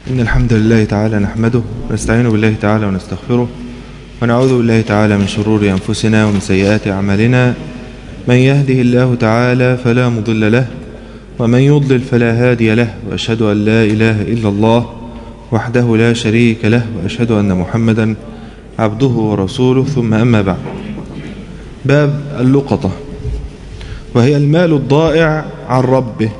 إن الحمد لله تعالى نحمده ونستعين بالله تعالى ونستغفره ونعوذ بالله تعالى من شرور أنفسنا ومن سيئات أعمالنا من يهده الله تعالى فلا مضل له ومن يضلل فلا هادي له وأشهد أن لا إله إلا الله وحده لا شريك له وأشهد أن محمدا عبده ورسوله ثم أما بعد باب اللقطة وهي المال الضائع عن ربه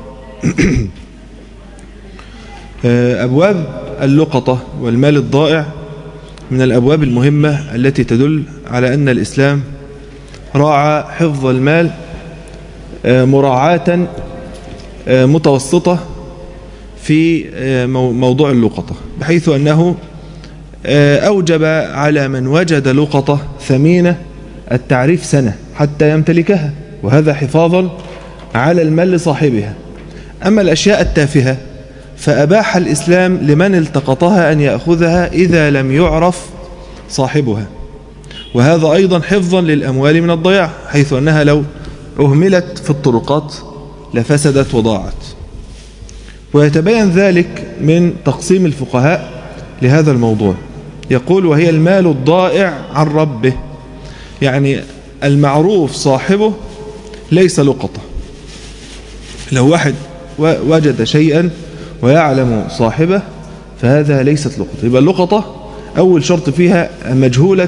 أبواب اللقطة والمال الضائع من الأبواب المهمة التي تدل على أن الإسلام راعى حفظ المال مراعاة متوسطة في موضوع اللقطة بحيث أنه أوجب على من وجد لقطة ثمينة التعريف سنة حتى يمتلكها وهذا حفاظا على المال لصاحبها أما الأشياء التافهة فأباح الإسلام لمن التقطها أن يأخذها إذا لم يعرف صاحبها وهذا أيضا حفظا للأموال من الضياع حيث أنها لو أهملت في الطرقات لفسدت وضاعت ويتبين ذلك من تقسيم الفقهاء لهذا الموضوع يقول وهي المال الضائع عن ربه يعني المعروف صاحبه ليس لقطة لو واحد وجد شيئا ويعلم صاحبه فهذا ليست لقطة يبقى اللقطة أول شرط فيها مجهولة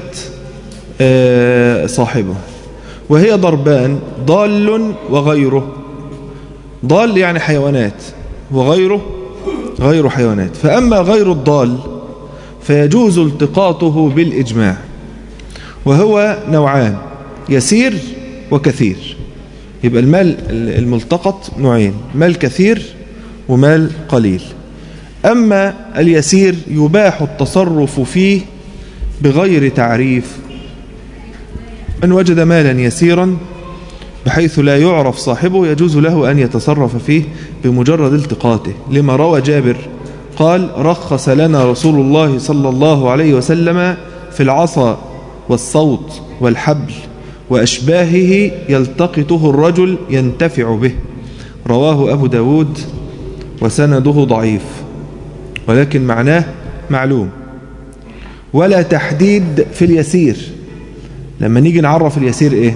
صاحبه وهي ضربان ضال وغيره ضال يعني حيوانات وغيره غير حيوانات فأما غير الضال فيجوز التقاطه بالإجماع وهو نوعان يسير وكثير يبقى المال الملتقط نوعين مال كثير ومال قليل أما اليسير يباح التصرف فيه بغير تعريف من وجد مالا يسيرا بحيث لا يعرف صاحبه يجوز له أن يتصرف فيه بمجرد التقاطه لما روى جابر قال رخص لنا رسول الله صلى الله عليه وسلم في العصا والصوت والحبل وأشباهه يلتقطه الرجل ينتفع به رواه أبو داود وسنده ضعيف ولكن معناه معلوم ولا تحديد في اليسير لما نيجي نعرف اليسير ايه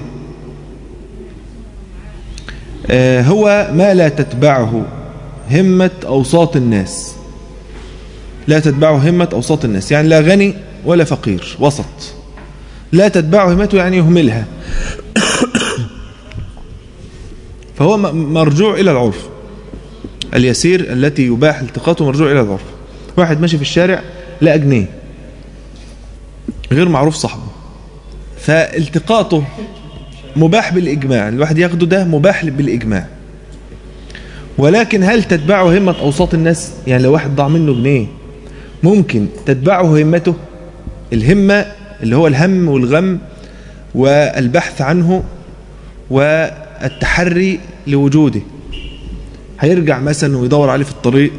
آه هو ما لا تتبعه همة أوساط الناس لا تتبعه همة أوساط الناس يعني لا غني ولا فقير وسط لا تتبعه همته يعني يهملها فهو مرجوع إلى العرف اليسير التي يباح التقاطه مرجوع إلى العرف واحد ماشي في الشارع لقى جنيه غير معروف صاحبه فالتقاطه مباح بالإجماع الواحد ياخده ده مباح بالإجماع ولكن هل تتبعه همة أوساط الناس يعني لو واحد ضاع منه جنيه ممكن تتبعه همته الهمة اللي هو الهم والغم والبحث عنه والتحري لوجوده هيرجع مثلا ويدور عليه في الطريق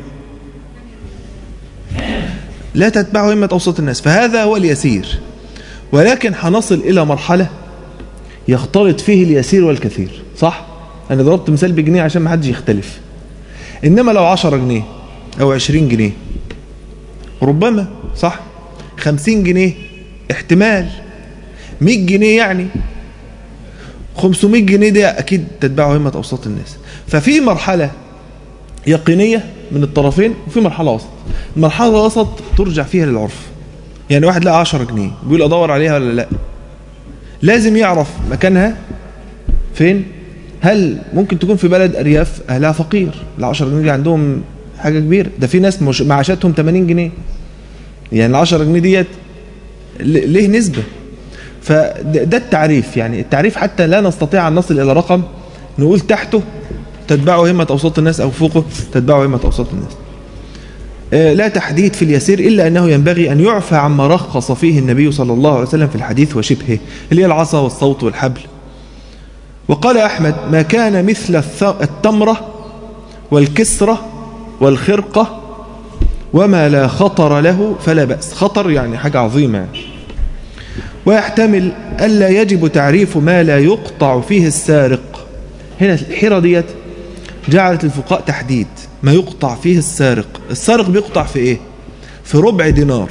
لا تتبعه همة أوسط الناس فهذا هو اليسير ولكن هنصل إلى مرحلة يختلط فيه اليسير والكثير صح؟ أنا ضربت مثال بجنيه عشان ما حدش يختلف إنما لو 10 جنيه أو 20 جنيه ربما صح؟ 50 جنيه احتمال 100 جنيه يعني 500 جنيه دي أكيد تتبعه همة أوساط الناس ففي مرحلة يقينية من الطرفين وفي مرحلة وسط المرحلة الوسط ترجع فيها للعرف يعني واحد لقى 10 جنيه بيقول أدور عليها ولا لا لازم يعرف مكانها فين هل ممكن تكون في بلد أرياف أهلها فقير ال 10 جنيه دي عندهم حاجة كبيرة ده في ناس معاشاتهم 80 جنيه يعني ال 10 جنيه ديت ليه نسبة فده التعريف يعني التعريف حتى لا نستطيع أن نصل إلى رقم نقول تحته تتبعه همة أوساط الناس أو فوقه تتبعه همة أوساط الناس لا تحديد في اليسير إلا أنه ينبغي أن يعفى عما رخص فيه النبي صلى الله عليه وسلم في الحديث وشبهه اللي هي العصا والصوت والحبل وقال أحمد ما كان مثل التمرة والكسرة والخرقة وما لا خطر له فلا بأس خطر يعني حاجة عظيمة ويحتمل ألا يجب تعريف ما لا يقطع فيه السارق هنا الحيرة ديت جعلت الفقهاء تحديد ما يقطع فيه السارق السارق بيقطع في ايه في ربع دينار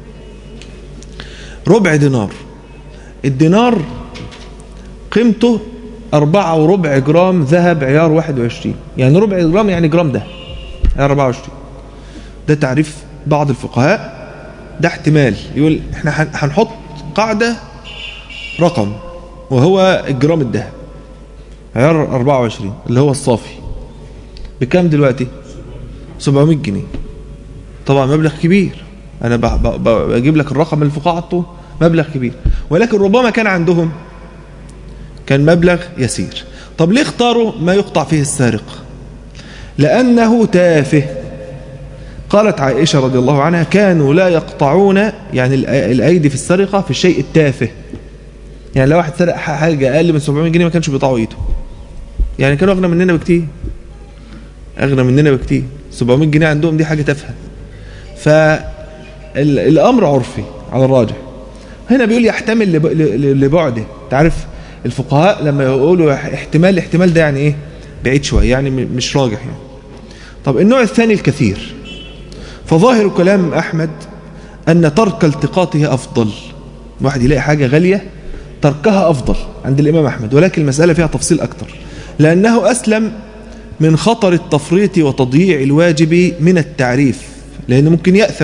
ربع دينار الدينار قيمته أربعة وربع جرام ذهب عيار 21 يعني ربع جرام يعني جرام ده عيار 24 ده تعريف بعض الفقهاء ده احتمال يقول احنا هنحط قاعدة رقم وهو الجرام الذهب عيار 24 اللي هو الصافي بكام دلوقتي 700 جنيه طبعا مبلغ كبير انا بجيب لك الرقم اللي الفقهاء حطوه مبلغ كبير ولكن ربما كان عندهم كان مبلغ يسير طب ليه اختاروا ما يقطع فيه السارق لأنه تافه قالت عائشة رضي الله عنها كانوا لا يقطعون يعني الأيدي في السرقة في الشيء التافه يعني لو واحد سرق حاجة أقل من 700 جنيه ما كانش بيقطعوا إيده يعني كانوا أغنى مننا بكتير أغنى مننا بكتير 700 جنيه عندهم دي حاجة تافهة فالأمر عرفي على الراجح هنا بيقول يحتمل لبعده تعرف الفقهاء لما يقولوا احتمال الاحتمال ده يعني ايه بعيد شوية يعني مش راجح يعني طب النوع الثاني الكثير فظاهر كلام أحمد أن ترك التقاطه أفضل واحد يلاقي حاجة غالية تركها أفضل عند الإمام أحمد ولكن المسألة فيها تفصيل أكتر لأنه أسلم من خطر التفريط وتضييع الواجب من التعريف لأنه ممكن يأثم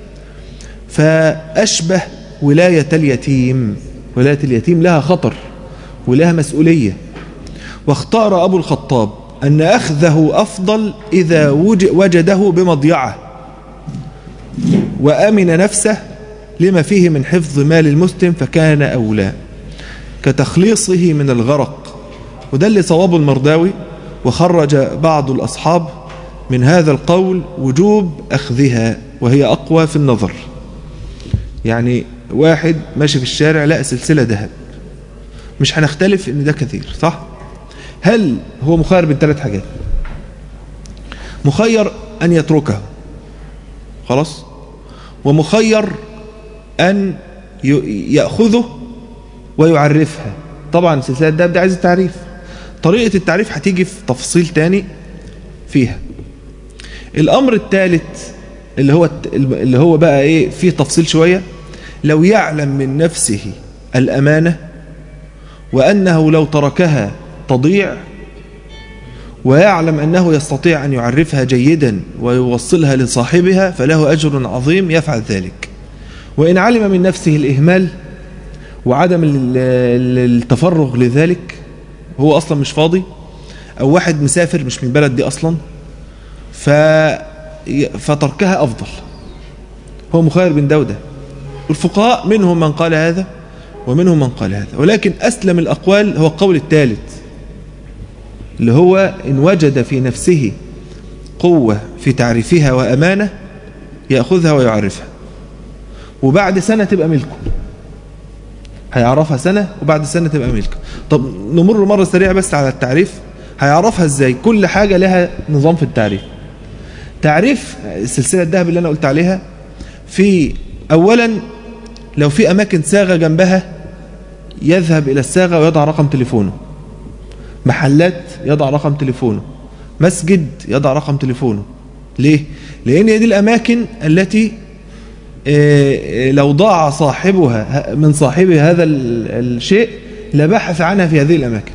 فأشبه ولاية اليتيم ولاية اليتيم لها خطر ولها مسؤولية واختار أبو الخطاب أن أخذه أفضل إذا وجده بمضيعه وأمن نفسه لما فيه من حفظ مال المسلم فكان أولى كتخليصه من الغرق وده اللي صواب المرداوي وخرج بعض الأصحاب من هذا القول وجوب أخذها وهي أقوى في النظر يعني واحد ماشي في الشارع لقى سلسلة ذهب مش هنختلف ان ده كثير صح هل هو مخير بين ثلاث حاجات مخير ان يتركه خلاص ومخير ان يأخذه ويعرفها طبعا سلسلة الذهب ده عايز التعريف طريقة التعريف هتيجي في تفصيل تاني فيها الامر الثالث اللي هو اللي هو بقى ايه فيه تفصيل شوية لو يعلم من نفسه الأمانة وأنه لو تركها تضيع ويعلم أنه يستطيع أن يعرفها جيدا ويوصلها لصاحبها فله أجر عظيم يفعل ذلك وإن علم من نفسه الإهمال وعدم التفرغ لذلك هو أصلا مش فاضي أو واحد مسافر مش من بلد دي أصلا ف... فتركها أفضل هو مخير بين ده وده الفقهاء منهم من قال هذا ومنهم من قال هذا ولكن أسلم الأقوال هو القول الثالث اللي هو إن وجد في نفسه قوة في تعريفها وأمانة يأخذها ويعرفها وبعد سنة تبقى ملكه هيعرفها سنة وبعد سنة تبقى ملكه طب نمر مرة سريعة بس على التعريف هيعرفها ازاي كل حاجة لها نظام في التعريف تعريف السلسلة الذهب اللي أنا قلت عليها في أولا لو في أماكن صاغة جنبها يذهب إلى الصاغة ويضع رقم تليفونه محلات يضع رقم تليفونه مسجد يضع رقم تليفونه ليه؟ لأن دي الأماكن التي لو ضاع صاحبها من صاحبه هذا الشيء لبحث عنها في هذه الأماكن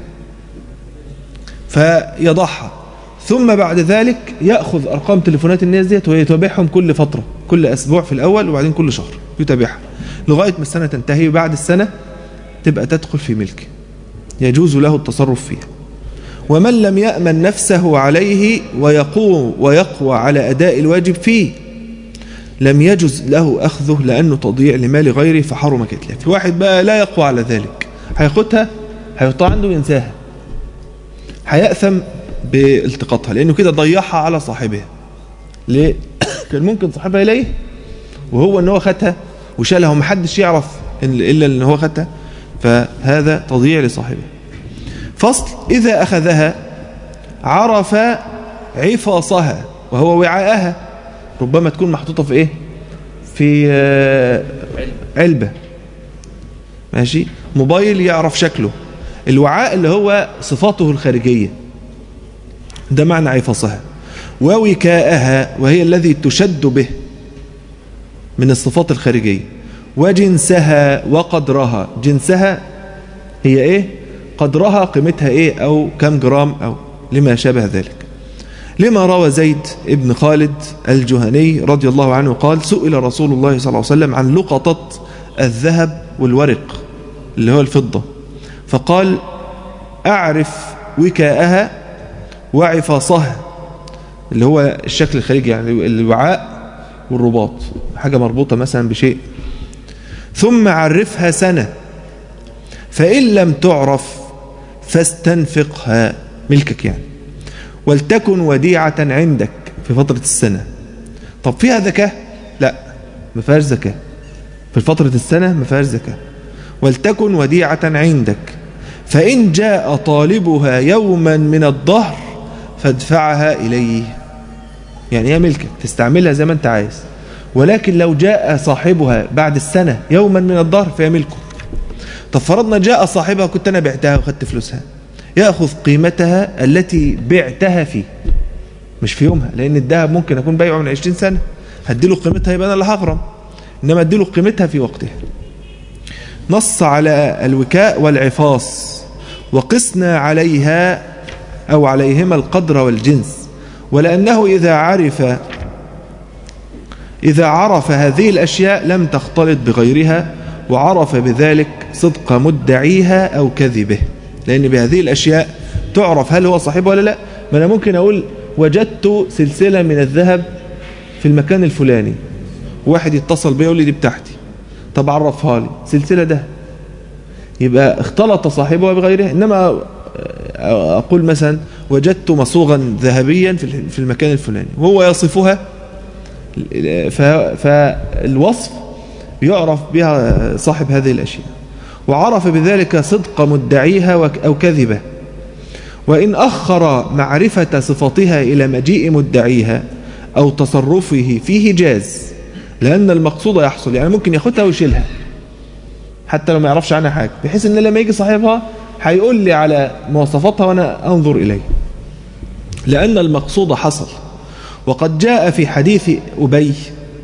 فيضعها ثم بعد ذلك يأخذ أرقام تليفونات الناس ديت ويتابعهم كل فترة كل أسبوع في الأول وبعدين كل شهر يتابعها لغاية ما السنة تنتهي وبعد السنة تبقى تدخل في ملكه يجوز له التصرف فيها ومن لم يأمن نفسه عليه ويقوم ويقوى على أداء الواجب فيه لم يجوز له أخذه لأنه تضييع لمال غيره فحرم كتله في واحد بقى لا يقوى على ذلك هياخدها هيحطها عنده وينساها هيأثم بالتقاطها لأنه كده ضيعها على صاحبها ليه؟ كان ممكن صاحبها إليه وهو أنه خدها وشالها ومحدش يعرف إلا أنه هو خدها فهذا تضييع لصاحبه فصل إذا أخذها عرف عفاصها وهو وعاءها ربما تكون محطوطة في إيه في علبة ماشي موبايل يعرف شكله الوعاء اللي هو صفاته الخارجية ده معنى عفاصها ووكاءها وهي الذي تشد به من الصفات الخارجية وجنسها وقدرها جنسها هي ايه قدرها قيمتها ايه او كم جرام او لما شابه ذلك لما روى زيد ابن خالد الجهني رضي الله عنه قال سئل رسول الله صلى الله عليه وسلم عن لقطة الذهب والورق اللي هو الفضة فقال أعرف وكاءها وعفاصها اللي هو الشكل الخارجي يعني الوعاء والرباط حاجة مربوطة مثلا بشيء ثم عرفها سنة فإن لم تعرف فاستنفقها ملكك يعني ولتكن وديعة عندك في فترة السنة طب فيها ذكاء لا ما فيهاش ذكاء في فترة السنة ما فيهاش ذكاء ولتكن وديعة عندك فإن جاء طالبها يوما من الظهر فادفعها إليه يعني هي ملكك تستعملها زي ما انت عايز ولكن لو جاء صاحبها بعد السنة يوما من الظهر فهي ملكه طب فرضنا جاء صاحبها كنت أنا بعتها وخدت فلوسها يأخذ قيمتها التي بعتها فيه مش في يومها لأن الذهب ممكن أكون بيعه من 20 سنة هديله قيمتها يبقى أنا اللي هغرم إنما أديله قيمتها في وقتها نص على الوكاء والعفاص وقسنا عليها أو عليهما القدر والجنس ولأنه إذا عرف إذا عرف هذه الأشياء لم تختلط بغيرها وعرف بذلك صدق مدعيها أو كذبه لأن بهذه الأشياء تعرف هل هو صاحبه ولا لا ما أنا ممكن أقول وجدت سلسلة من الذهب في المكان الفلاني واحد يتصل بي يقول لي دي بتاعتي طب عرفها لي سلسلة ده يبقى اختلط صاحبها بغيرها إنما أقول مثلا وجدت مصوغا ذهبيا في المكان الفلاني وهو يصفها فالوصف يعرف بها صاحب هذه الأشياء وعرف بذلك صدق مدعيها أو كذبه وإن أخر معرفة صفتها إلى مجيء مدعيها أو تصرفه فيه جاز لأن المقصود يحصل يعني ممكن ياخدها ويشيلها حتى لو ما يعرفش عنها حاجة بحيث أن لما يجي صاحبها هيقول لي على مواصفاتها وأنا أنظر إليه لأن المقصود حصل وقد جاء في حديث أبي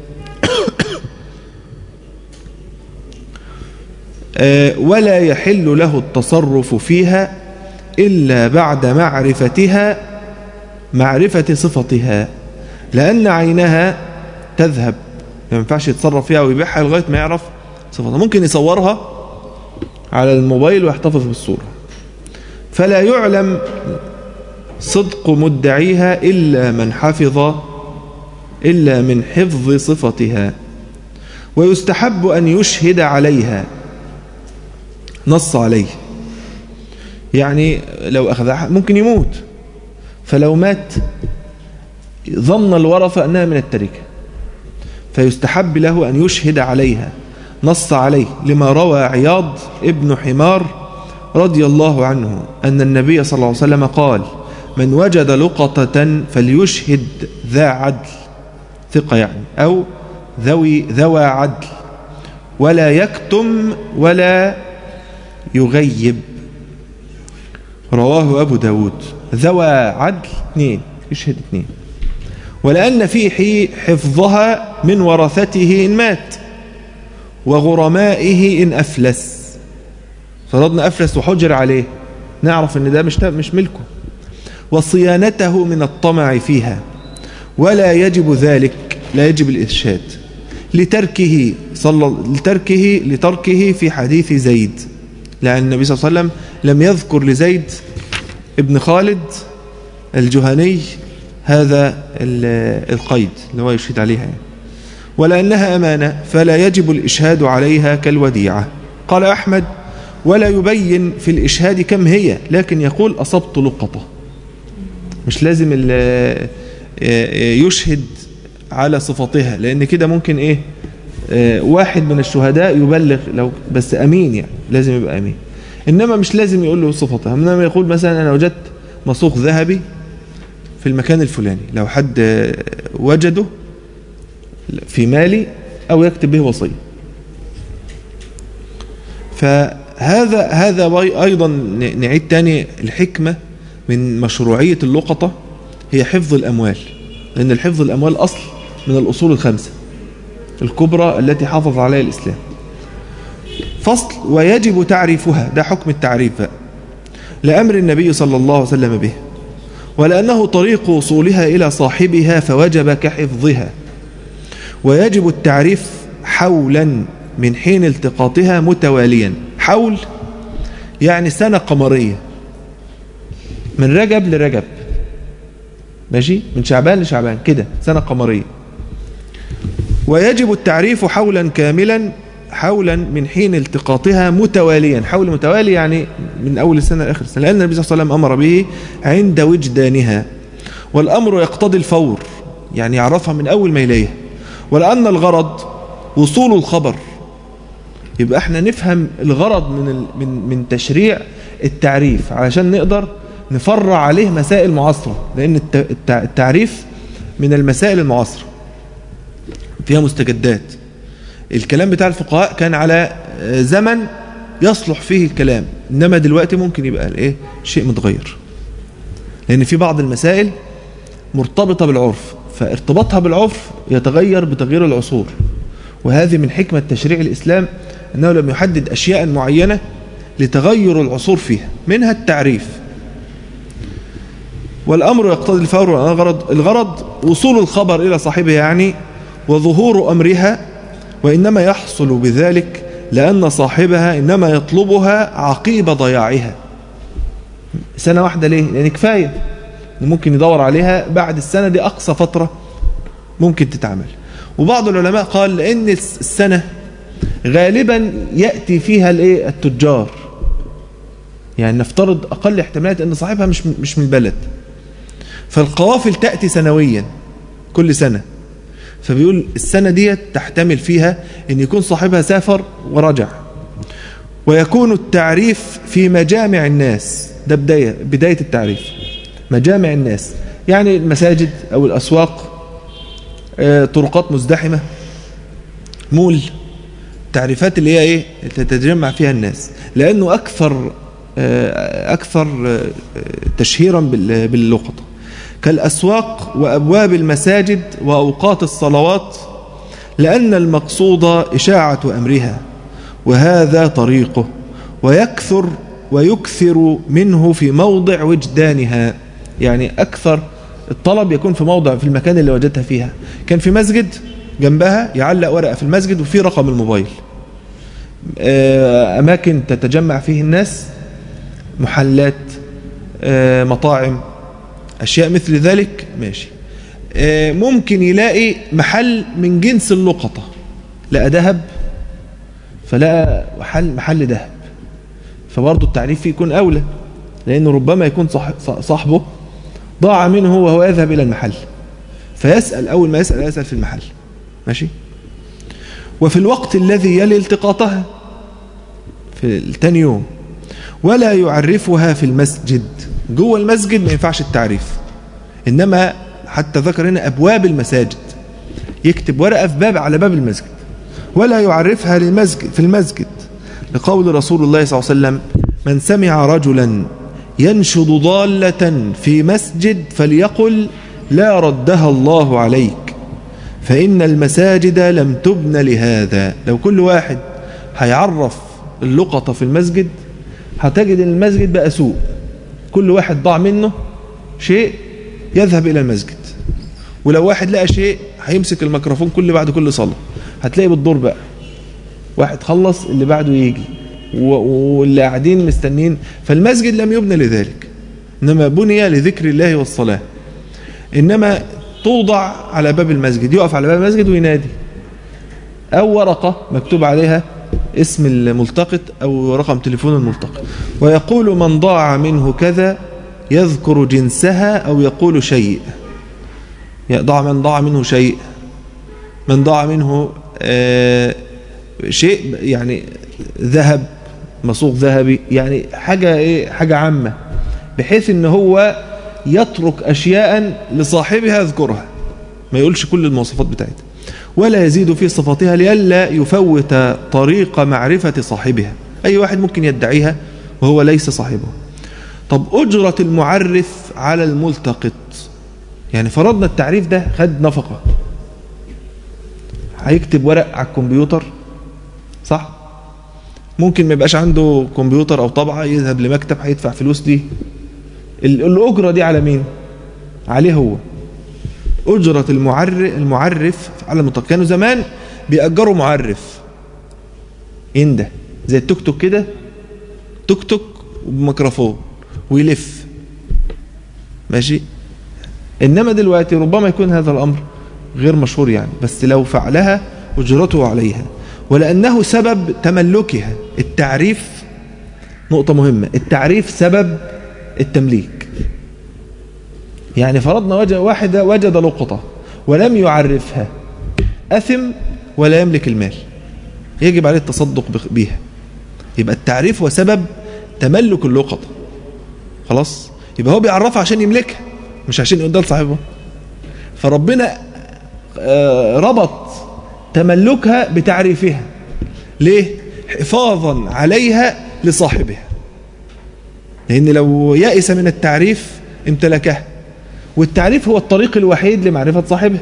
ولا يحل له التصرف فيها إلا بعد معرفتها معرفة صفتها لأن عينها تذهب ما ينفعش يتصرف فيها ويبيعها لغاية ما يعرف صفتها ممكن يصورها على الموبايل ويحتفظ بالصورة فلا يعلم صدق مدعيها إلا من حفظ إلا من حفظ صفتها ويستحب أن يشهد عليها نص عليه يعني لو أخذ ممكن يموت فلو مات ظن الورثة أنها من التركة فيستحب له أن يشهد عليها نص عليه لما روى عياض ابن حمار رضي الله عنه أن النبي صلى الله عليه وسلم قال من وجد لقطة فليشهد ذا عدل ثقة يعني أو ذوي ذوى عدل ولا يكتم ولا يغيب رواه أبو داود ذوى عدل اثنين يشهد اثنين ولأن فيه حفظها من ورثته إن مات وغرمائه إن أفلس فرضنا أفلس وحجر عليه نعرف أن ده مش مش ملكه وصيانته من الطمع فيها ولا يجب ذلك لا يجب الإرشاد لتركه صلى لتركه لتركه في حديث زيد لأن النبي صلى الله عليه وسلم لم يذكر لزيد ابن خالد الجهني هذا القيد اللي هو يشهد عليها يعني. ولأنها أمانة فلا يجب الإشهاد عليها كالوديعة قال أحمد ولا يبين في الإشهاد كم هي لكن يقول أصبت لقطة مش لازم يشهد على صفتها لأن كده ممكن إيه واحد من الشهداء يبلغ لو بس أمين يعني لازم يبقى أمين إنما مش لازم يقول له صفتها إنما يقول مثلا أنا وجدت مصوغ ذهبي في المكان الفلاني لو حد وجده في مالي أو يكتب به وصية فهذا هذا أيضا نعيد تاني الحكمة من مشروعية اللقطة هي حفظ الأموال لأن الحفظ الأموال أصل من الأصول الخمسة الكبرى التي حافظ عليها الإسلام فصل ويجب تعريفها ده حكم التعريف بقى لأمر النبي صلى الله عليه وسلم به ولأنه طريق وصولها إلى صاحبها فوجب كحفظها ويجب التعريف حولا من حين التقاطها متواليا حول يعني سنة قمرية من رجب لرجب ماشي من شعبان لشعبان كده سنة قمرية ويجب التعريف حولا كاملا حولا من حين التقاطها متواليا حول متوالي يعني من أول السنة لآخر السنة لأن النبي صلى الله عليه وسلم أمر به عند وجدانها والأمر يقتضي الفور يعني يعرفها من أول ما إليها ولأن الغرض وصول الخبر يبقى احنا نفهم الغرض من من من تشريع التعريف علشان نقدر نفرع عليه مسائل معاصرة لأن التعريف من المسائل المعاصرة فيها مستجدات الكلام بتاع الفقهاء كان على زمن يصلح فيه الكلام إنما دلوقتي ممكن يبقى الايه شيء متغير لأن في بعض المسائل مرتبطة بالعرف فارتباطها بالعرف يتغير بتغيير العصور وهذه من حكمة تشريع الإسلام أنه لم يحدد أشياء معينة لتغير العصور فيها منها التعريف والأمر يقتضي الفور الغرض, الغرض وصول الخبر إلى صاحبه يعني وظهور أمرها وإنما يحصل بذلك لأن صاحبها إنما يطلبها عقيب ضياعها سنة واحدة ليه؟ لأن كفاية ممكن يدور عليها بعد السنة دي أقصى فترة ممكن تتعمل وبعض العلماء قال لأن السنة غالبا يأتي فيها الايه التجار يعني نفترض أقل احتمالات أن صاحبها مش مش من البلد فالقوافل تأتي سنويا كل سنة فبيقول السنة دي تحتمل فيها أن يكون صاحبها سافر ورجع ويكون التعريف في مجامع الناس ده بداية, بداية التعريف مجامع الناس يعني المساجد أو الأسواق طرقات مزدحمة مول تعريفات اللي هي ايه تتجمع فيها الناس لانه اكثر اكثر تشهيرا باللقطه كالاسواق وابواب المساجد واوقات الصلوات لان المقصود اشاعه امرها وهذا طريقه ويكثر ويكثر منه في موضع وجدانها يعني اكثر الطلب يكون في موضع في المكان اللي وجدتها فيها كان في مسجد جنبها يعلق ورقة في المسجد وفي رقم الموبايل أماكن تتجمع فيه الناس محلات مطاعم أشياء مثل ذلك ماشي ممكن يلاقي محل من جنس اللقطة لقى ذهب فلقى محل محل ذهب فبرضه التعريف فيه يكون أولى لأنه ربما يكون صاحبه ضاع منه وهو يذهب إلى المحل فيسأل أول ما يسأل يسأل في المحل ماشي وفي الوقت الذي يلي التقاطها في التاني يوم ولا يعرفها في المسجد جوه المسجد ما ينفعش التعريف إنما حتى ذكر هنا أبواب المساجد يكتب ورقة في باب على باب المسجد ولا يعرفها للمسجد في المسجد لقول رسول الله صلى الله عليه وسلم من سمع رجلا ينشد ضالة في مسجد فليقل لا ردها الله عليك فإن المساجد لم تبن لهذا لو كل واحد هيعرف اللقطة في المسجد هتجد ان المسجد بقى سوء كل واحد ضاع منه شيء يذهب إلى المسجد ولو واحد لقى شيء هيمسك الميكروفون كل بعد كل صلاة هتلاقي بالدور بقى واحد خلص اللي بعده يجي واللي قاعدين مستنين فالمسجد لم يبنى لذلك إنما بني لذكر الله والصلاة إنما توضع على باب المسجد يقف على باب المسجد وينادي أو ورقة مكتوب عليها اسم الملتقط أو رقم تليفون الملتقط ويقول من ضاع منه كذا يذكر جنسها أو يقول شيء ضاع من ضاع منه شيء من ضاع منه آه شيء يعني ذهب مصوغ ذهبي يعني حاجة إيه حاجة عامة بحيث ان هو يترك أشياء لصاحبها يذكرها ما يقولش كل المواصفات بتاعتها ولا يزيد في صفاتها لئلا يفوت طريق معرفة صاحبها أي واحد ممكن يدعيها وهو ليس صاحبه طب أجرة المعرف على الملتقط يعني فرضنا التعريف ده خد نفقة هيكتب ورق على الكمبيوتر صح ممكن ما يبقاش عنده كمبيوتر او طبعه يذهب لمكتب هيدفع فلوس دي الاجره دي على مين عليه هو اجره المعرف المعرف على المطلق كانوا زمان بيأجروا معرف ينده زي التوك توك كده توك توك وبميكروفون ويلف ماشي انما دلوقتي ربما يكون هذا الامر غير مشهور يعني بس لو فعلها اجرته عليها ولانه سبب تملكها التعريف نقطه مهمه التعريف سبب التمليك يعني فرضنا وجد واحد وجد لقطه ولم يعرفها اثم ولا يملك المال يجب عليه التصدق بها يبقى التعريف هو سبب تملك اللقطه خلاص يبقى هو بيعرفها عشان يملكها مش عشان يقول ده لصاحبه فربنا ربط تملكها بتعريفها ليه حفاظا عليها لصاحبها لان لو يأس من التعريف امتلكها والتعريف هو الطريق الوحيد لمعرفة صاحبها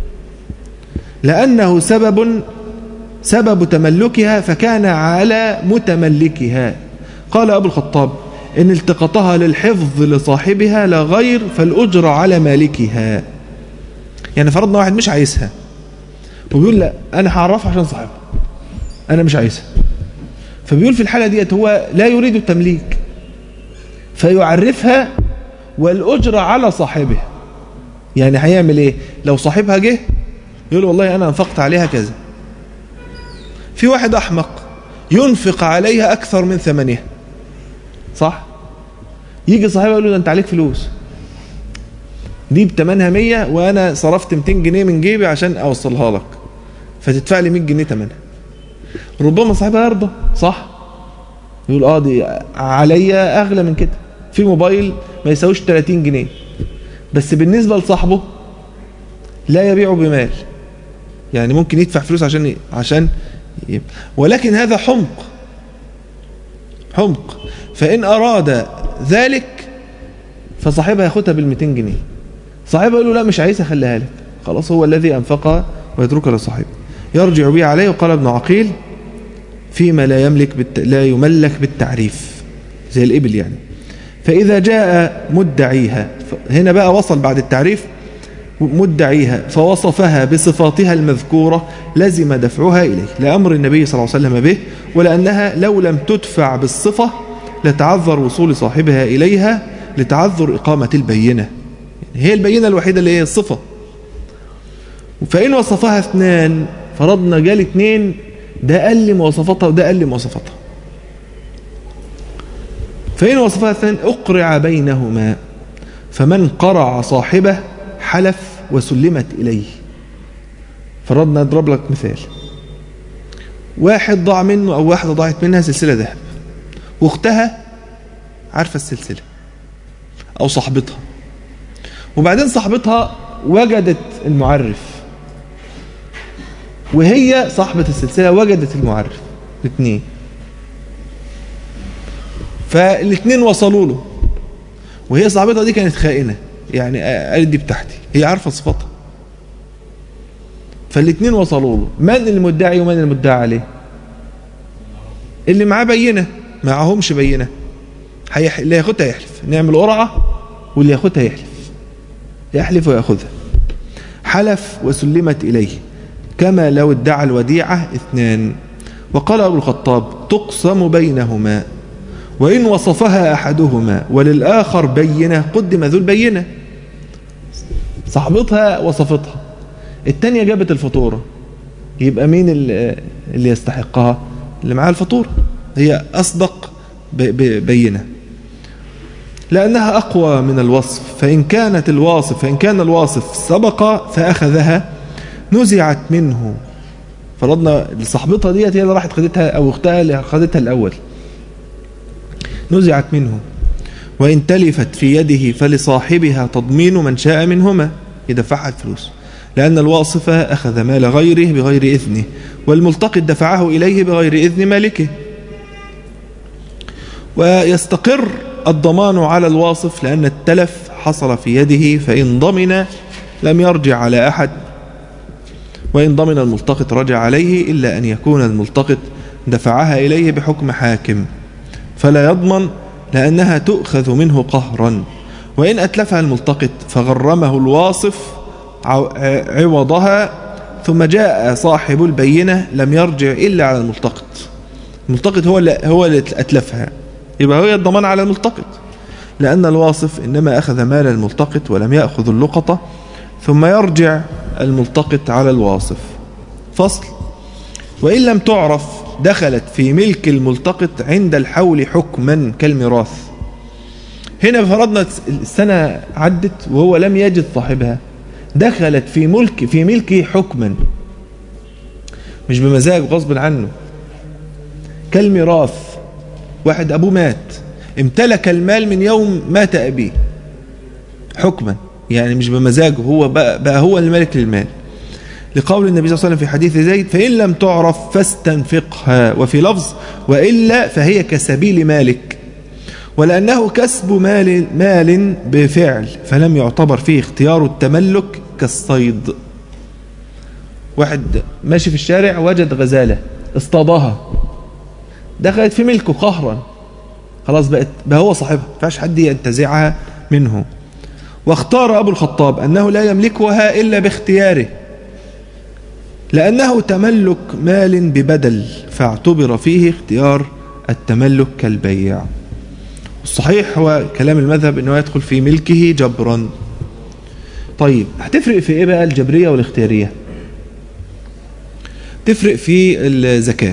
لأنه سبب سبب تملكها فكان على متملكها قال أبو الخطاب إن التقطها للحفظ لصاحبها لا غير فالأجر على مالكها يعني فرضنا واحد مش عايزها وبيقول لا أنا هعرفها عشان صاحبها أنا مش عايزها فبيقول في الحالة ديت هو لا يريد التمليك فيعرفها والأجر على صاحبها يعني هيعمل ايه لو صاحبها جه يقول والله أنا أنفقت عليها كذا في واحد أحمق ينفق عليها أكثر من ثمنها صح يجي صاحبها يقول له ده انت عليك فلوس دي بتمنها 100 وانا صرفت 200 جنيه من جيبي عشان اوصلها لك فتدفع لي 100 جنيه ثمنها ربما صاحبها يرضى صح يقول اه دي عليا اغلى من كده في موبايل ما يساويش 30 جنيه بس بالنسبه لصاحبه لا يبيعه بمال يعني ممكن يدفع فلوس عشان عشان يبقى. ولكن هذا حمق حمق فإن أراد ذلك فصاحبها ياخدها بال 200 جنيه صاحبها يقول له لا مش عايزها خليها لك خلاص هو الذي أنفقها ويتركها لصاحبه يرجع به عليه وقال ابن عقيل فيما لا يملك بالت... لا يملك بالتعريف زي الإبل يعني فإذا جاء مدعيها هنا بقى وصل بعد التعريف مدعيها فوصفها بصفاتها المذكورة لزم دفعها إليه لأمر النبي صلى الله عليه وسلم به ولأنها لو لم تدفع بالصفة لتعذر وصول صاحبها إليها لتعذر إقامة البينة هي البينة الوحيدة اللي هي الصفة فإن وصفها اثنان فرضنا جال اثنين ده أقل مواصفاتها وده أقل مواصفاتها فإن وصفها اثنان أقرع بينهما فمن قرع صاحبه حلف وسلمت إليه فرضنا نضرب لك مثال واحد ضاع منه أو واحدة ضاعت منها سلسلة ذهب واختها عارفة السلسلة أو صاحبتها وبعدين صاحبتها وجدت المعرف وهي صاحبة السلسلة وجدت المعرف الاثنين فالاثنين وصلوا له وهي صاحبتها دي كانت خائنة يعني قالت دي بتاعتي هي عارفة صفاتها فالاثنين وصلوا له من المدعي ومن المدعى عليه اللي معاه بينة معهمش بينة هيح... اللي ياخدها يحلف نعمل قرعة واللي ياخدها يحلف يحلف وياخذها حلف وسلمت إليه كما لو ادعى الوديعة اثنان وقال أبو الخطاب تقسم بينهما وإن وصفها أحدهما وللآخر بينة قدم ذو البينة صاحبتها وصفتها التانية جابت الفاتورة يبقى مين اللي يستحقها اللي معاه الفاتورة هي أصدق بينة لأنها أقوى من الوصف فإن كانت الواصف فإن كان الواصف سبق فأخذها نزعت منه فرضنا صاحبتها ديت هي اللي راحت خدتها أو أختها اللي خدتها الأول نزعت منه وإن تلفت في يده فلصاحبها تضمين من شاء منهما يدفعها الفلوس لأن الواصف أخذ مال غيره بغير إذنه والملتقط دفعه إليه بغير إذن مالكه ويستقر الضمان على الواصف لأن التلف حصل في يده فإن ضمن لم يرجع على أحد وإن ضمن الملتقط رجع عليه إلا أن يكون الملتقط دفعها إليه بحكم حاكم فلا يضمن لأنها تؤخذ منه قهرا وإن أتلفها الملتقط فغرمه الواصف عوضها ثم جاء صاحب البينة لم يرجع إلا على الملتقط الملتقط هو اللي, هو اللي أتلفها يبقى هو الضمان على الملتقط لأن الواصف إنما أخذ مال الملتقط ولم يأخذ اللقطة ثم يرجع الملتقط على الواصف فصل وإن لم تعرف دخلت في ملك الملتقط عند الحول حكما كالميراث هنا فرضنا السنة عدت وهو لم يجد صاحبها دخلت في ملك في ملكه حكما مش بمزاج غصب عنه كالميراث واحد أبوه مات امتلك المال من يوم مات أبيه حكما يعني مش بمزاجه هو بقى, بقى هو الملك للمال لقول النبي صلى الله عليه وسلم في حديث زيد فإن لم تعرف فاستنفقها وفي لفظ وإلا فهي كسبيل مالك ولأنه كسب مال, مال بفعل فلم يعتبر فيه اختيار التملك كالصيد واحد ماشي في الشارع وجد غزالة اصطادها دخلت في ملكه قهرا خلاص بقت بقى هو صاحبها فاش حد ينتزعها منه واختار أبو الخطاب أنه لا يملكها إلا باختياره لأنه تملك مال ببدل فاعتبر فيه اختيار التملك كالبيع الصحيح هو كلام المذهب أنه يدخل في ملكه جبرا طيب هتفرق في إيه بقى الجبرية والاختيارية تفرق في الزكاة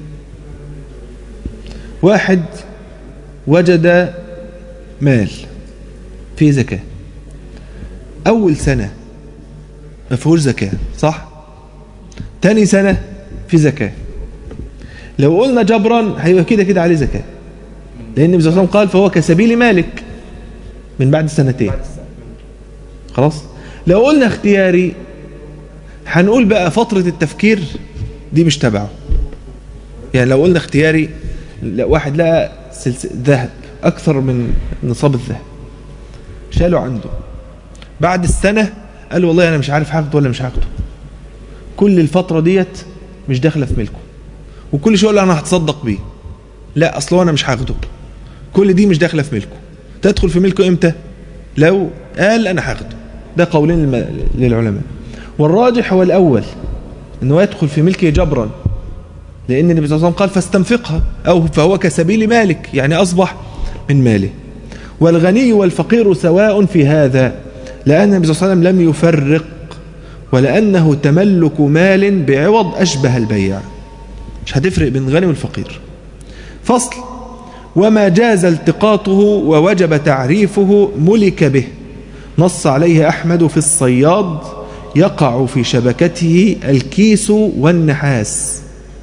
واحد وجد مال في زكاة أول سنة ما فيهوش زكاة صح تاني سنة في زكاة لو قلنا جبرا هيبقى كده كده عليه زكاة لأن النبي صلى الله عليه وسلم قال فهو كسبيل مالك من بعد سنتين خلاص لو قلنا اختياري هنقول بقى فترة التفكير دي مش تبعه يعني لو قلنا اختياري واحد لقى ذهب أكثر من نصاب الذهب شاله عنده بعد السنة قال والله أنا مش عارف هاخده ولا مش هاخده كل الفترة ديت مش داخلة في ملكه وكل شيء يقول أنا هتصدق بيه لا أصله أنا مش هاخده كل دي مش داخلة في ملكه تدخل في ملكه إمتى لو قال أنا هاخده ده قولين للعلماء والراجح هو الأول أنه يدخل في ملكه جبرا لأن النبي صلى الله عليه وسلم قال فاستنفقها أو فهو كسبيل مالك يعني أصبح من ماله والغني والفقير سواء في هذا لأن النبي صلى الله عليه وسلم لم يفرق ولأنه تملك مال بعوض أشبه البيع مش هتفرق بين الغني والفقير فصل وما جاز التقاطه ووجب تعريفه ملك به نص عليه أحمد في الصياد يقع في شبكته الكيس والنحاس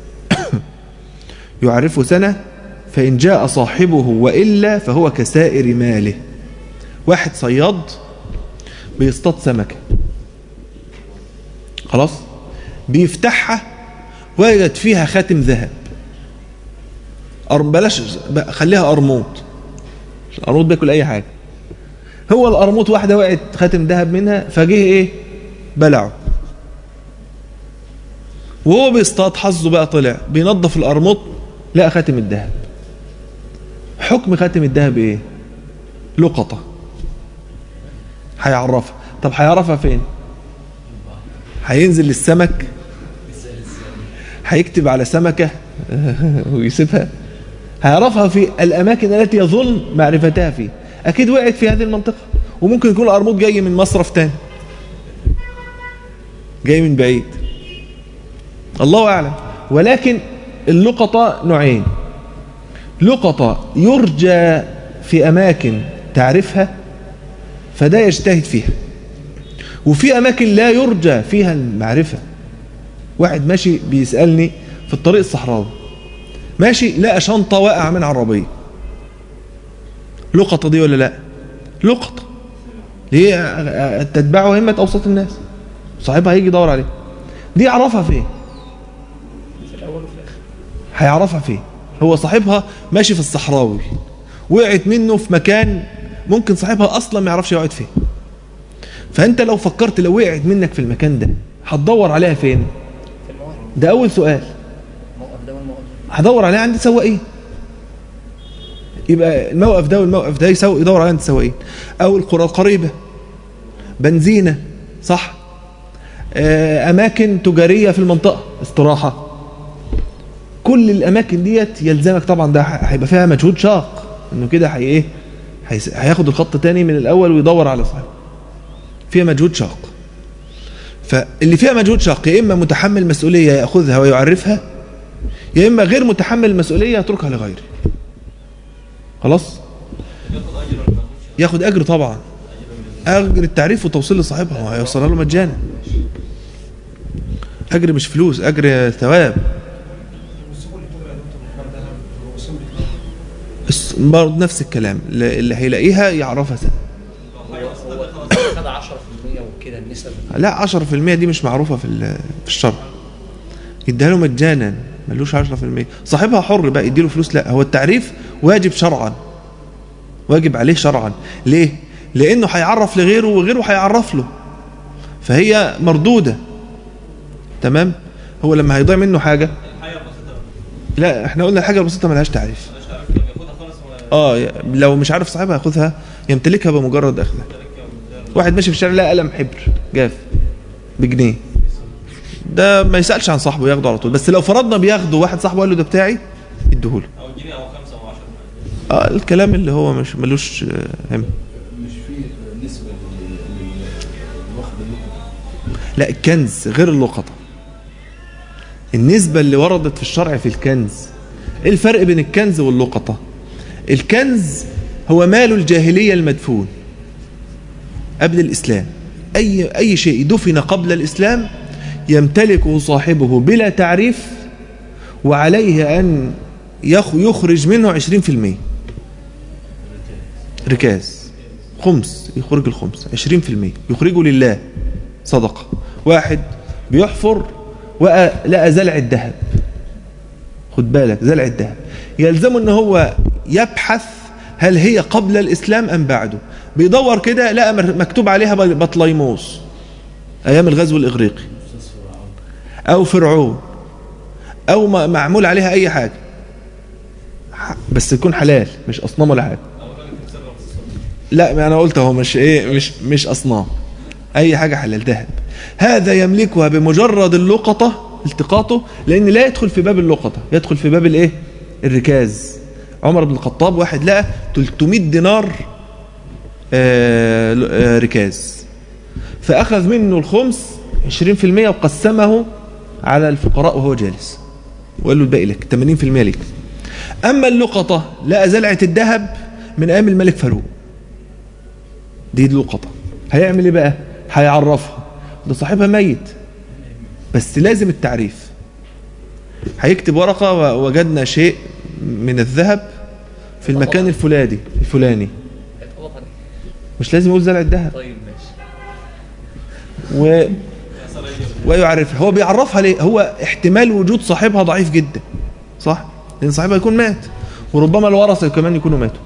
يعرف سنة فإن جاء صاحبه وإلا فهو كسائر ماله واحد صياد بيصطاد سمكة خلاص بيفتحها وجد فيها خاتم ذهب بلاش خليها قرموط القرموط بياكل اي حاجه هو القرموط واحده وقعت خاتم ذهب منها فجه ايه بلعه وهو بيصطاد حظه بقى طلع بينظف القرموط لقى خاتم الذهب حكم خاتم الذهب ايه لقطة هيعرفها طب هيعرفها فين هينزل للسمك هيكتب على سمكة ويسيبها هيعرفها في الأماكن التي يظن معرفتها فيه أكيد وقعت في هذه المنطقة وممكن يكون القرموط جاي من مصرف تاني جاي من بعيد الله أعلم ولكن اللقطة نوعين لقطة يرجى في أماكن تعرفها فده يجتهد فيها وفي أماكن لا يرجى فيها المعرفة واحد ماشي بيسألني في الطريق الصحراوي ماشي لقى شنطة واقع من عربية لقطة دي ولا لا لقطة ليه تتبعه همة أوسط الناس صاحبها هيجي يدور عليه دي يعرفها فين هيعرفها فين هو صاحبها ماشي في الصحراوي وقعت منه في مكان ممكن صاحبها اصلا ما يعرفش يقعد فين فانت لو فكرت لو وقعت منك في المكان ده هتدور عليها فين في الموارد ده اول سؤال موقف ده والموقف ده هدور عليها عند سواقين يبقى الموقف ده والموقف ده يسوي يدور عليها عند سواقين او القرى القريبه بنزينه صح آه، اماكن تجاريه في المنطقه استراحه كل الاماكن ديت يلزمك طبعا ده ه- هيبقى فيها مجهود شاق انه كده هي ايه هيس- هياخد الخط تاني من الاول ويدور على صاحبه فيها مجهود شاق فاللي فيها مجهود شاق يا اما متحمل مسؤوليه ياخذها ويعرفها يا اما غير متحمل المسؤوليه يتركها لغيره خلاص ياخد اجر طبعا اجر التعريف وتوصيل لصاحبها هو هيوصلها له مجانا اجر مش فلوس اجر ثواب بس برضه نفس الكلام اللي اللي هيلاقيها يعرفها سنة. هو خد 10% وكده النسب لا 10% دي مش معروفة في ال- في الشرع يديها له مجانا ملوش 10% صاحبها حر بقى يديله فلوس لا هو التعريف واجب شرعا واجب عليه شرعا ليه لانه هيعرف لغيره وغيره هيعرف له فهي مردودة تمام هو لما هيضيع منه حاجة لا احنا قلنا الحاجة البسيطة ملهاش تعريف اه لو مش عارف صاحبها ياخدها يمتلكها بمجرد اخذها واحد ماشي في الشارع لقى قلم حبر جاف بجنيه ده ما يسالش عن صاحبه ياخده على طول بس لو فرضنا بياخده واحد صاحبه قال له ده بتاعي اديهوله او جنيه او خمسه او 10 اه الكلام اللي هو مش ملوش آه، هم مش في نسبة لل- لل- واخد اللقطة لا الكنز غير اللقطة النسبة اللي وردت في الشرع في الكنز ايه الفرق بين الكنز واللقطة الكنز هو مال الجاهلية المدفون قبل الإسلام أي, أي شيء دفن قبل الإسلام يمتلكه صاحبه بلا تعريف وعليه أن يخ- يخرج منه 20% ركاز خمس يخرج الخمس 20% يخرجه لله صدقة واحد بيحفر ولقى زلع الذهب خد بالك زلع الذهب يلزمه ان هو يبحث هل هي قبل الاسلام ام بعده بيدور كده لقى مر- مكتوب عليها بطليموس ايام الغزو الاغريقي او فرعون او م- معمول عليها اي حاجه ح- بس يكون حلال مش اصنام ولا حاجه لا ما انا قلت اهو مش ايه مش مش اصنام اي حاجه حلال ذهب هذا يملكها بمجرد اللقطه التقاطه لان لا يدخل في باب اللقطه يدخل في باب الايه الركاز عمر بن الخطاب واحد لقى 300 دينار آه، ل- آه، ركاز فاخذ منه الخمس 20% وقسمه على الفقراء وهو جالس وقال له الباقي لك 80% ليك اما اللقطه لقى زلعه الذهب من ايام الملك فاروق دي اللقطة هيعمل ايه بقى هيعرفها ده صاحبها ميت بس لازم التعريف هيكتب ورقة ووجدنا شيء من الذهب في المكان الفلاني الفلاني اتطبق عليه مش لازم يقول زلع الذهب طيب ماشي و... ويعرفها هو بيعرفها ليه هو احتمال وجود صاحبها ضعيف جدا صح لان صاحبها يكون مات وربما الورثه كمان يكونوا ماتوا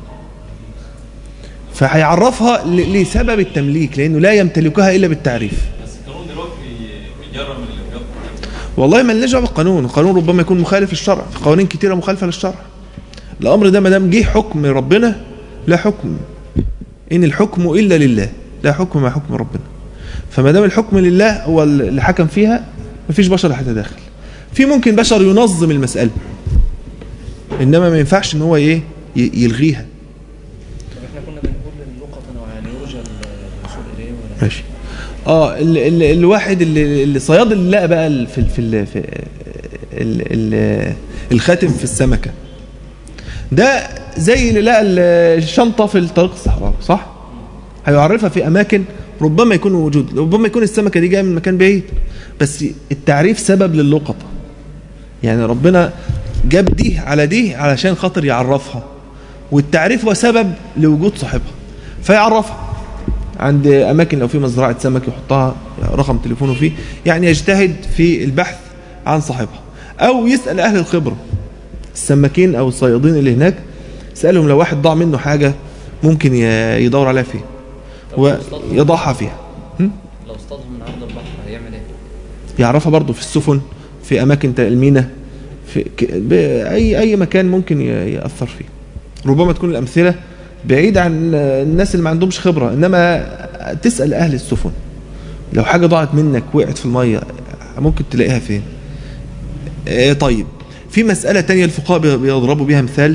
فهيعرفها ل- لسبب التمليك لانه لا يمتلكها الا بالتعريف بس القانون دلوقتي بيجرم اللي بياخد والله ما لناش دعوه بالقانون القانون ربما يكون مخالف للشرع في قوانين كتيره مخالفه للشرع الامر ده ما دام جه حكم ربنا لا حكم ان الحكم الا لله لا حكم مع حكم ربنا فما دام الحكم لله هو اللي حكم فيها مفيش بشر هيتداخل في ممكن بشر ينظم المساله انما ما ينفعش ان هو ايه ي- يلغيها طب احنا كنا بنقول اللقطة نوعان يرجى الوصول اليه ولا ماشي اه ال ال الواحد اللي اللي صياد اللي لقى بقى ال- في ال- في ال في ال ال الخاتم في السمكه ده زي اللي لقى ال- الشنطه في الطريق الصحراوي صح هيعرفها في اماكن ربما يكون موجود ربما يكون السمكه دي جايه من مكان بعيد بس التعريف سبب للقطه يعني ربنا جاب دي على دي علشان خاطر يعرفها والتعريف هو سبب لوجود صاحبها فيعرفها عند اماكن لو في مزرعه سمك يحطها رقم تليفونه فيه يعني يجتهد في البحث عن صاحبها او يسال اهل الخبره السماكين او الصيادين اللي هناك يسالهم لو واحد ضاع منه حاجه ممكن ي- يدور عليها فين ويضعها فيها هم؟ لو اصطادهم من عرض البحر هيعمل ايه؟ يعرفها برضه في السفن في أماكن المينا في ك- ب- أي أي مكان ممكن ي- يأثر فيه ربما تكون الأمثلة بعيدة عن الناس اللي ما عندهمش خبرة إنما تسأل أهل السفن لو حاجة ضاعت منك وقعت في المية ممكن تلاقيها فين آه، طيب في مسألة تانية الفقهاء بي- بيضربوا بيها مثال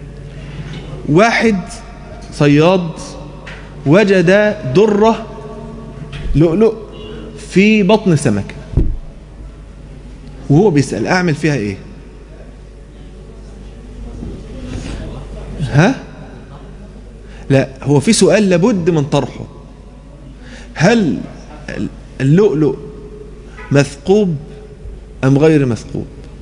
واحد صياد وجد درة لؤلؤ في بطن سمكة وهو بيسأل أعمل فيها إيه ها لا هو في سؤال لابد من طرحه هل اللؤلؤ مثقوب أم غير مثقوب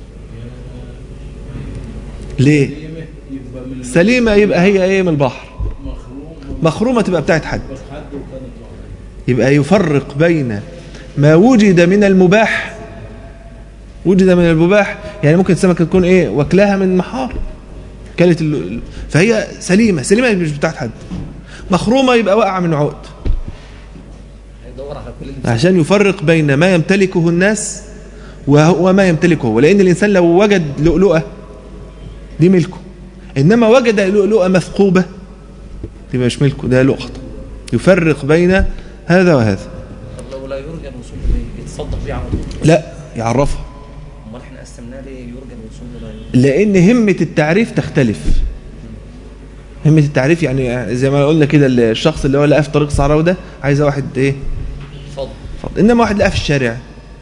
ليه يبقى من سليمة يبقى هي ايه من البحر المخروم مخرومة تبقى بتاعت حد حد وكانت واحدة. يبقى يفرق بين ما وجد من المباح وجد من المباح يعني ممكن السمكة تكون ايه واكلاها من محار كلت ال... فهي سليمة سليمة مش بتاعت حد مخرومة يبقى واقعة من عقد هيدور على كل اللي عشان يفرق بين ما يمتلكه الناس وهو- وما يمتلكه هو لأن الإنسان لو وجد لؤلؤة دي ملكه إنما وجد لؤلؤة مثقوبة تبقى مش ملكه ده لقطة يفرق بين هذا وهذا طب لو لا يرجى الوصول اليه يتصدق بيه على طول لا يعرفها امال احنا قسمناه ليه يرجى الوصول ولا يرجى لأن همة التعريف تختلف همة التعريف يعني زي ما قلنا كده الشخص اللي هو لقاه في طريق صحراوي ده عايز واحد ايه اتفضل فضل. انما واحد لقاه في الشارع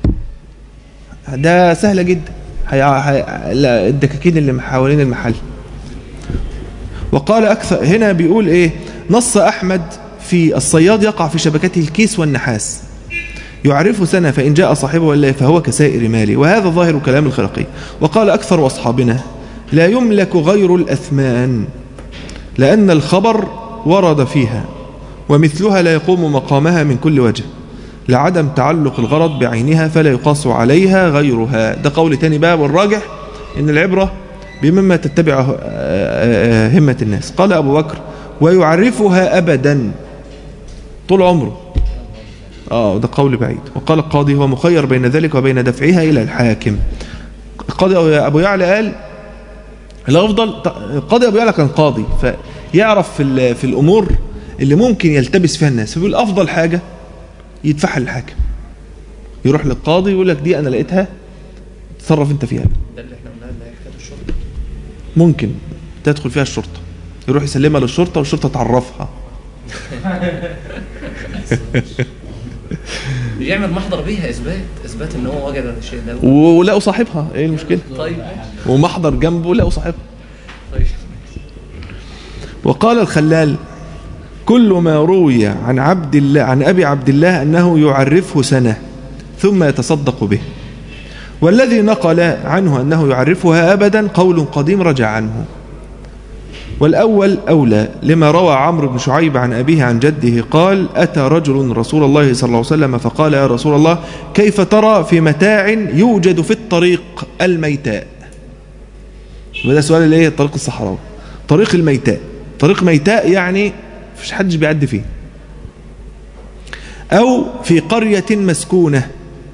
ده سهله جدا هي... هي... لا، الدكاكين اللي حوالين المحل وقال اكثر هنا بيقول ايه نص احمد في الصياد يقع في شبكته الكيس والنحاس يعرف سنة فإن جاء صاحبه ولا فهو كسائر مالي وهذا ظاهر كلام الخرقي وقال أكثر أصحابنا لا يملك غير الأثمان لأن الخبر ورد فيها ومثلها لا يقوم مقامها من كل وجه لعدم تعلق الغرض بعينها فلا يقاس عليها غيرها ده قول تاني بقى والراجح ان العبرة بمما تتبع آه، آه، همة الناس قال أبو بكر ويعرفها أبدا طول عمره اه ده قول بعيد وقال القاضي هو مخير بين ذلك وبين دفعها إلى الحاكم القاضي أبو يعلى قال الأفضل القاضي أبو يعلى كان قاضي فيعرف في, ال- في الأمور اللي ممكن يلتبس فيها الناس فبيقول أفضل حاجة يدفعها للحاكم يروح للقاضي يقول لك دي أنا لقيتها تصرف أنت فيها ده اللي احنا قلناه اللي هي حكايه الشرطه ممكن تدخل فيها الشرطة يروح يسلمها للشرطة والشرطة تعرفها بيعمل محضر بيها اثبات اثبات ان هو وجد الشيء ده ولقوا صاحبها ايه المشكلة طيب ومحضر جنبه لقوا صاحبها طيب وقال الخلال كل ما روي عن عبد الله عن أبي عبد الله أنه يعرفه سنة ثم يتصدق به والذي نقل عنه أنه يعرفها أبدا قول قديم رجع عنه والأول أولى لما روى عمرو بن شعيب عن أبيه عن جده قال أتى رجل رسول الله صلى الله عليه وسلم فقال يا رسول الله كيف ترى في متاع يوجد في الطريق الميتاء وده سؤال اللي هي الطريق الصحراوي طريق الميتاء طريق ميتاء يعني مفيش حدش بيعدي فيه أو في قرية مسكونة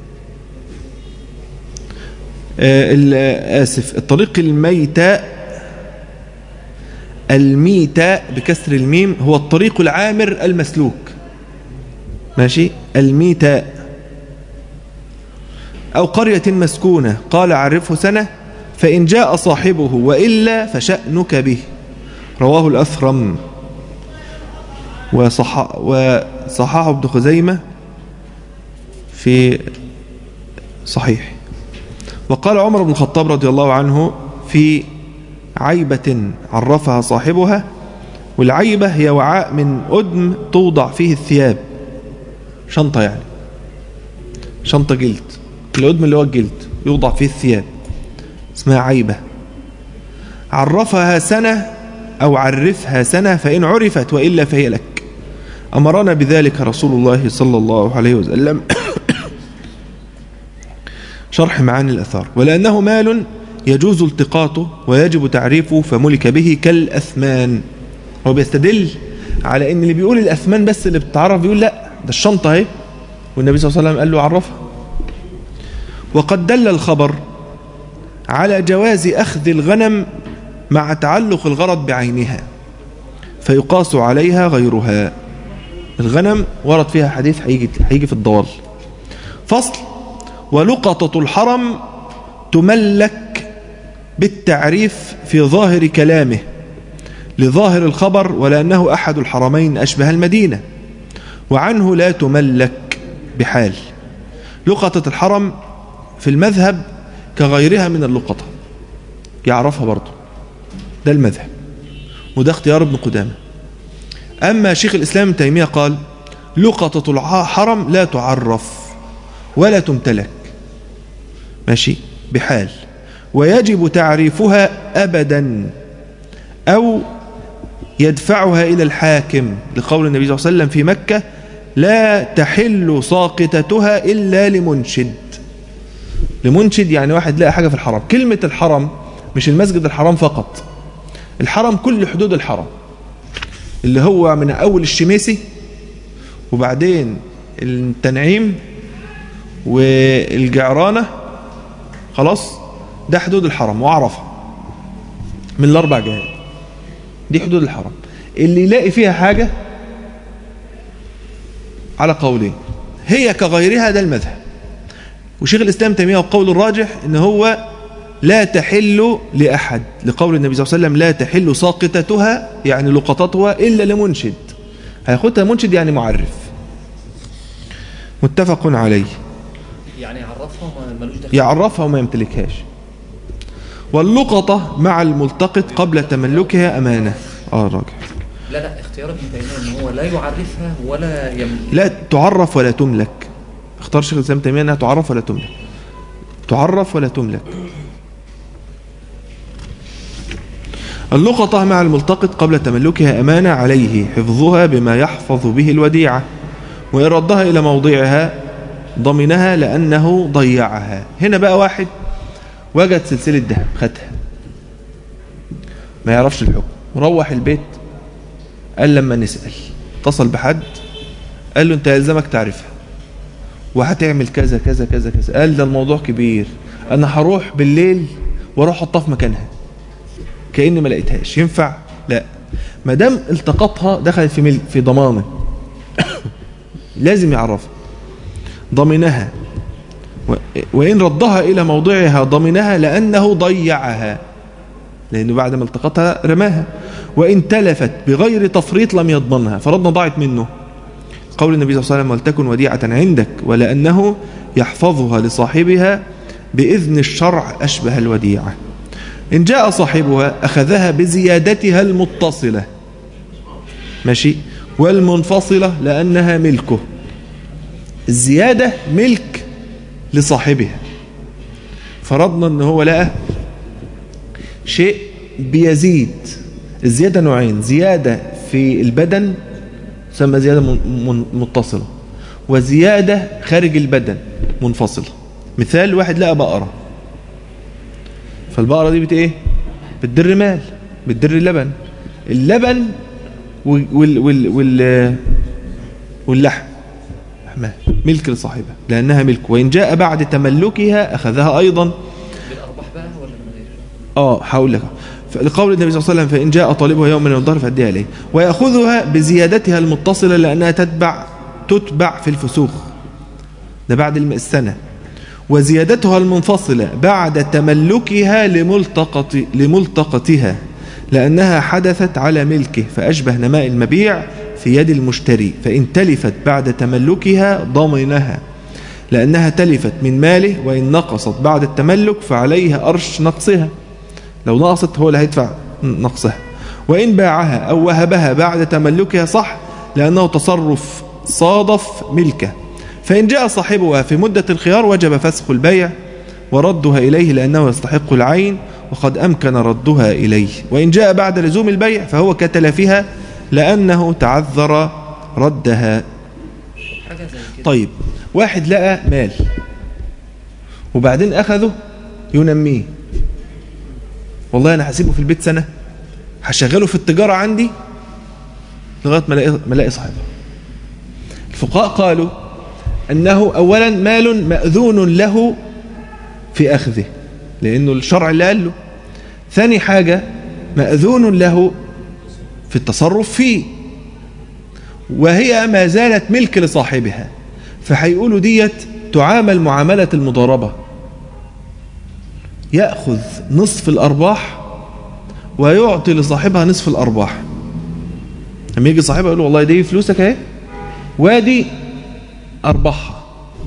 آه، ال- آه، آسف الطريق الميتاء الميتاء بكسر الميم هو الطريق العامر المسلوك ماشي الميتاء أو قرية مسكونة قال عرفه سنة فإن جاء صاحبه وإلا فشأنك به رواه الأثرم وصح وصححه ابن خزيمة في صحيح وقال عمر بن الخطاب رضي الله عنه في عيبة عرفها صاحبها والعيبة هي وعاء من أدم توضع فيه الثياب شنطة يعني شنطة جلد الأدم اللي هو الجلد يوضع فيه الثياب اسمها عيبة عرفها سنة أو عرفها سنة فإن عرفت وإلا فهي لك أمرنا بذلك رسول الله صلى الله عليه وسلم شرح معاني الأثار ولأنه مال يجوز التقاطه ويجب تعريفه فملك به كالأثمان هو بيستدل على ان اللي بيقول الأثمان بس اللي بتتعرف بيقول لا ده الشنطة اهي والنبي صلى الله عليه وسلم قال له عرفها وقد دل الخبر على جواز أخذ الغنم مع تعلق الغرض بعينها فيقاس عليها غيرها الغنم ورد فيها حديث هيجي هيجي في الضوال فصل ولقطة الحرم تملك بالتعريف في ظاهر كلامه لظاهر الخبر ولأنه أحد الحرمين أشبه المدينة وعنه لا تملك بحال لقطة الحرم في المذهب كغيرها من اللقطة يعرفها برضه ده المذهب وده اختيار ابن قدامة أما شيخ الإسلام ابن تيمية قال لقطة الحرم لا تعرف ولا تمتلك ماشي بحال ويجب تعريفها أبدا أو يدفعها إلى الحاكم لقول النبي صلى الله عليه وسلم في مكة لا تحل ساقطتها إلا لمنشد لمنشد يعني واحد لقى حاجة في الحرم كلمة الحرم مش المسجد الحرام فقط الحرم كل حدود الحرم اللي هو من أول الشميسي وبعدين التنعيم والجعرانة خلاص ده حدود الحرم وعرفة من الأربع جهات دي حدود الحرم اللي يلاقي فيها حاجة على قولين هي كغيرها ده المذهب وشيخ الإسلام تيمية والقول الراجح ان هو لا تحل لأحد لقول النبي صلى الله عليه وسلم لا تحل ساقطتها يعني لقطتها إلا لمنشد هياخدها منشد يعني معرف متفق عليه يعني يعرفها وما ملوش دخل يعرفها وما يمتلكهاش واللقطة مع الملتقط قبل تملكها أمانة آه راجع لا لا اختيار ابن تيميه ان هو لا يعرفها ولا يملك لا تعرف ولا تملك اختار شيخ الإسلام تيمية أنها تعرف ولا تملك تعرف ولا تملك اللقطة مع الملتقط قبل تملكها أمانة عليه حفظها بما يحفظ به الوديعة وإن ردها إلى موضعها ضمنها لأنه ضيعها هنا بقى واحد وجد سلسلة ذهب خدها ما يعرفش الحكم روح البيت قال لما نسأل اتصل بحد قال له انت يلزمك تعرفها وهتعمل كذا كذا كذا كذا قال ده الموضوع كبير انا هروح بالليل واروح احطها في مكانها كاني ما لقيتهاش ينفع لا ما دام التقطها دخلت في مل... في ضمانه لازم يعرفها ضمنها و... وان ردها الى موضعها ضمنها لانه ضيعها لانه بعد ما التقطها رماها وان تلفت بغير تفريط لم يضمنها فرضنا ضاعت منه قول النبي صلى الله عليه وسلم ولتكن وديعة عندك ولأنه يحفظها لصاحبها بإذن الشرع أشبه الوديعة إن جاء صاحبها أخذها بزيادتها المتصلة ماشي والمنفصلة لأنها ملكه الزيادة ملك لصاحبها فرضنا أنه هو لقى شيء بيزيد الزيادة نوعين زيادة في البدن تسمى زيادة من- من- متصلة وزيادة خارج البدن منفصلة مثال واحد لقى بقرة فالبقرة دي بت ايه بتدر مال بتدر اللبن اللبن وال وال وال وال واللحم لحمها ملك لصاحبها لأنها ملك وإن جاء بعد تملكها أخذها أيضا بالارباح بقى ولا من غير اه هقول لك لقول النبي صلى الله عليه وسلم فإن جاء طالبها يوم من الظهر فأديها إليه ويأخذها بزيادتها المتصلة لأنها تتبع تتبع في الفسوخ ده بعد الم- السنة وزيادتها المنفصلة بعد تملكها لملتقط لملتقطها لأنها حدثت على ملكه فأشبه نماء المبيع في يد المشتري فإن تلفت بعد تملكها ضمنها لأنها تلفت من ماله وإن نقصت بعد التملك فعليها أرش نقصها لو نقصت هو اللي هيدفع نقصها وإن باعها أو وهبها بعد تملكها صح لأنه تصرف صادف ملكه فإن جاء صاحبها في مدة الخيار وجب فسخ البيع وردها إليه لأنه يستحق العين وقد أمكن ردها إليه وإن جاء بعد لزوم البيع فهو كتلفها لأنه تعذر ردها حاجه زي كده طيب واحد لقى مال وبعدين أخذه ينميه والله أنا هسيبه في البيت سنة هشغله في التجارة عندي لغاية ما الاقي ما الاقي صاحبه الفقهاء قالوا أنه أولا مال مأذون له في أخذه لأنه الشرع اللي قال له ثاني حاجة مأذون له في التصرف فيه وهي ما زالت ملك لصاحبها فهيقولوا ديت تعامل معاملة المضاربة يأخذ نصف الأرباح ويعطي لصاحبها نصف الأرباح لما يجي صاحبها يقول له والله دي فلوسك اهي وادي أرباحها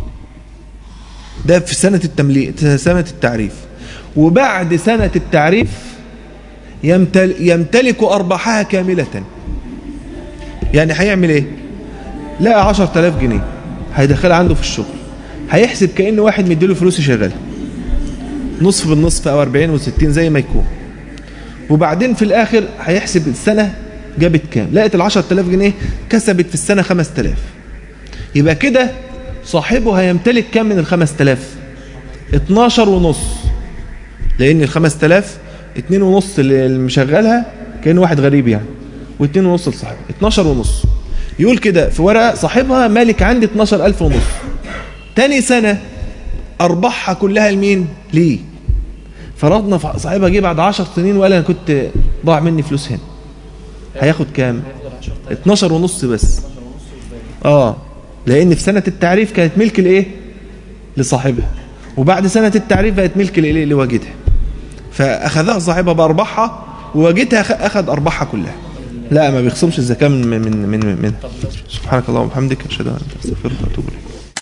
ده في سنة التمليك سنة التعريف وبعد سنة التعريف يمتل يمتلك أرباحها كاملة يعني هيعمل ايه لقى 10000 جنيه هيدخلها عنده في الشغل هيحسب كأن واحد مديله فلوس يشغلها نصف بالنصف او 40 و60 زي ما يكون وبعدين في الاخر هيحسب السنة جابت كام لقت ال 10000 جنيه كسبت في السنة 5000 يبقى كده صاحبه هيمتلك كام من ال 5000 12 ونص لان ال 5000 2 ونص اللي مشغلها كأنه واحد غريب يعني و2 ونص لصاحبه 12 ونص يقول كده في ورقة صاحبها مالك عندي 12000 ونص تاني سنة أرباحها كلها لمين ليه فرضنا ف- صاحبها جه بعد 10 سنين وقال انا كنت ضاع مني فلوس هنا هياخد كام هياخد 10000 12 ونص بس 12 ونص والباقي اه لان في سنة التعريف كانت ملك لايه لصاحبها وبعد سنة التعريف بقت ملك لايه لواجدها فاخذها صاحبها بارباحها وواجدها خ- اخذ ارباحها كلها لا ما بيخصمش الزكاة من من من من, من. طب لو سبحانك اللهم وبحمدك اشهد ان لا اله الا انت استغفرك واتوب اليك